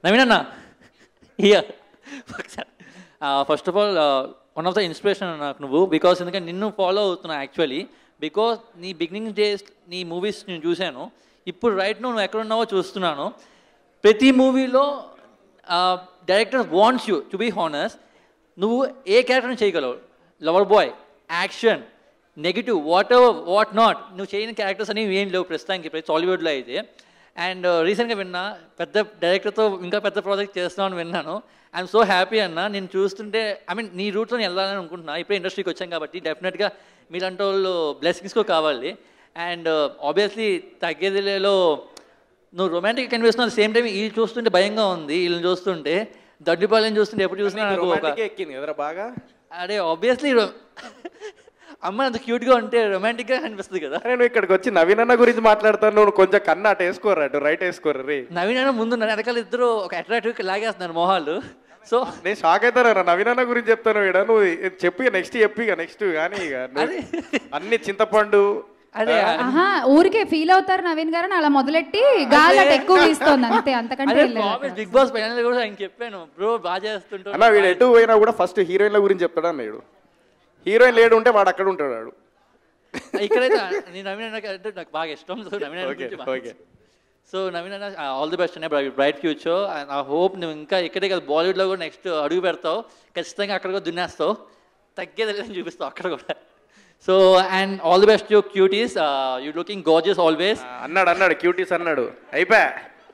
నవీన్ అన్న ఇయా first of all one of the inspiration నాకు నువ్వు బికాస్ ఎందుకంటే నిన్ను ఫాలో అవుతున్నా యాక్చువల్లీ బికాస్ నీ బిగినింగ్ డేస్ నీ మూవీస్ నేను చూశాను ఇప్పుడు రైట్ నువ్వు ఎక్కడ ఉన్నావో చూస్తున్నాను ప్రతి మూవీలో director wants you to be honest నువ్వు ఏ క్యారెక్టర్ని చేయగలవు lover boy action negative whatever what not నువ్వు చేయని క్యారెక్టర్స్ అనేవి ఏం లేవు ప్రస్తుతానికి ప్రతి టాలీవుడ్లో అయితే అండ్ రీసెంట్గా విన్నా పెద్ద డైరెక్టర్తో ఇంకా పెద్ద ప్రాజెక్ట్ చేస్తున్నామని విన్నాను ఐఎమ్ సో హ్యాపీ అన్న నేను చూస్తుంటే ఐ మీన్ నీ రూట్లో నేను వెళ్ళాలని అనుకుంటున్నా ఇప్పుడే ఇండస్ట్రీకి వచ్చాం కాబట్టి డెఫినెట్గా మీలాంటి వాళ్ళు బ్లెస్సింగ్స్ కూడా కావాలి అండ్ ఆబ్వియస్లీ తగ్గేదిలేలో నువ్వు రొమాంటిక్ కనిపిస్తున్నావు సేమ్ టైం వీళ్ళు చూస్తుంటే భయంగా ఉంది వీళ్ళని చూస్తుంటే దడ్డిపాలెం చూస్తుంటే ఎప్పుడు చూసినా నాకు ఒక రొమాంటిక్ ఎక్కింది కదరా బాగా అదే ఆబ్వియస్లీ అమ్మాయి అంత క్యూట్గా ఉంటే రొమాంటిక్గా అనిపిస్తుంది కదా అరే నువ్వు ఇక్కడికి వచ్చి నవీన్ అన్న గురించి మాట్లాడతాను నువ్వు కొంచెం కన్ను అటు వేసుకోరా అటు రైట్ వేసుకోరా రే నవీన్ అన్న ముందు ఉన్నారు వెనకాల ఇద్దరు ఒక అట్రాక్టివ్ లాగేస్తున్నారు మొహాలు సో నేను షాక్ అవుతాను నవీన్ అన్న గురించి చెప్తాను ఈడ నువ్వు చెప్పి నెక్స్ట్ చెప్పి ఇక నెక్స్ట్ కానీ ఇక నువ్వు అదే. అన్ని చింతపండు అదే ఆహా ఊరికే ఫీల్ అవుతారు నవీన్ గారు అని అలా మొదలెట్టి గాలి అటు ఎక్కువ వీస్తోంది అంతే అంతకంటే అదే ఏం లేదు ప్రామిస్ బిగ్ బాస్ పైన కూడా ఆయన చెప్పాను బ్రో బాగా చేస్తుంటాడు అన్న వీడు ఎటు పోయినా కూడా ఫస్ట్ హీరోయిన్ల గురించి చెప్తాడా నేడు హీరోయిన్ లేడు ఉంటే వాడు అక్కడ ఉంటాడు వాడు ఇక్కడైతే నేను నవీన్ అన్న అంటే నాకు బాగా ఇష్టం సో నవీన్ అన్న ఓకే గురించి బాగా ఓకే సో నవీన్ అన్న ఆల్ ది బెస్ట్ అనే bright future and I hope నువ్వు ఇంకా ఇక్కడే కదా బాలీవుడ్లో కూడా నెక్స్ట్ అడుగు పెడతావు ఖచ్చితంగా అక్కడ కూడా దున్నేస్తావు తగ్గేది లేదని చూపిస్తావు అక్కడ కూడా so and all the best you cuties you looking gorgeous always అన్నాడు అన్నాడు క్యూటీస్ అన్నాడు అయిపోయా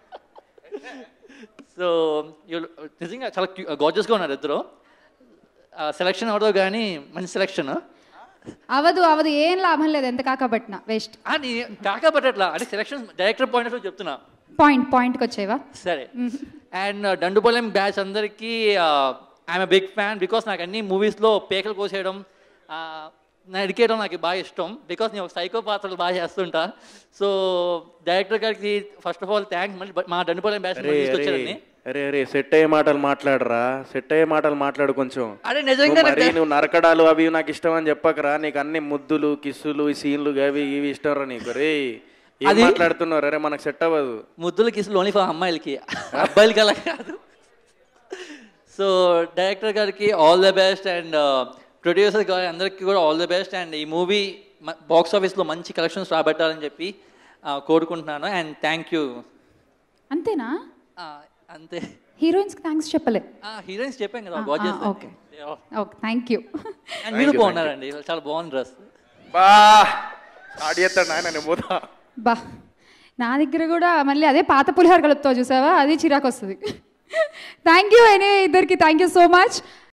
సో యూ నిజంగా చాలా గార్జెస్గా ఉన్నారు ఇద్దరు సెలక్షన్ అవదో కానీ మంచి సెలక్షన్ అవదు అవదు ఏం లాభం లేదు ఎంత కాకబట్టినా వేస్ట్ అని కాకపోతే అంటే సెలక్షన్ డైరెక్టర్ పాయింట్ ఆఫ్ చెప్తున్నా పాయింట్ పాయింట్కి వచ్చేవా సరే అండ్ దండుపాలెం బ్యాచ్ అందరికీ ఐఎమ్ బిగ్ ఫ్యాన్ బికాస్ నాకు అన్ని మూవీస్లో పేకలు కోసేయడం నడికేయడం నాకు బాగా ఇష్టం బికాస్ నేను ఒక సైకో పాత్రలు బాగా చేస్తుంటా సో డైరెక్టర్ గారికి ఫస్ట్ ఆఫ్ ఆల్ థ్యాంక్స్ మళ్ళీ బ- మా దండుపాలెం బ్యాచ్ అరే అరే తీసుకొచ్చారని అరే అరే సెట్ అయ్యే మాటలు మాట్లాడరా సెట్ అయ్యే మాటలు మాట్లాడు కొంచెం అరే నువ్వు నిజంగా మరి నువ్వు నరకడాలు అవి ఇవి నాకు ఇష్టం అని చెప్పకరా నీకు అన్ని ముద్దులు కిస్సులు ఈ సీన్లు అవి ఇవి ఇష్టం రా నీకు రే ఏం అది- మాట్లాడుతున్నారు అరే మనకు సెట్ అవ్వదు ముద్దుల కిసులు ఓన్లీ ఫర్ అమ్మాయిలకి అబ్బాయిలకి అలా కాదు సో డైరెక్టర్ గారికి all the best and producer గారి అందరికీ కూడా ఆల్ ద బెస్ట్ అండ్ ఈ మూవీ బాక్స్ ఆఫీస్లో మంచి కలెక్షన్స్ రాబట్టాలని చెప్పి ఆ, కోరుకుంటున్నాను అండ్ థ్యాంక్ యూ అంతేనా అంతే హీరోయిన్స్కి థ్యాంక్స్ చెప్పలే హీరోయిన్స్ చెప్పాం కదా ఆ, గార్జియస్ ఆ, okay. Okay thank you and మీరు బాగున్నారండి చాలా బాగుంది డ్రెస్ బా ఆడియస్తాడు నాయన నేను పోతా బా నా దగ్గర కూడా మళ్ళీ అదే పాత పులిహోర కలుపుతావు చూసావా అది చిరాకు వస్తుంది థ్యాంక్ యూ ఎనీ ఇద్దరికి థ్యాంక్ యూ సో మచ్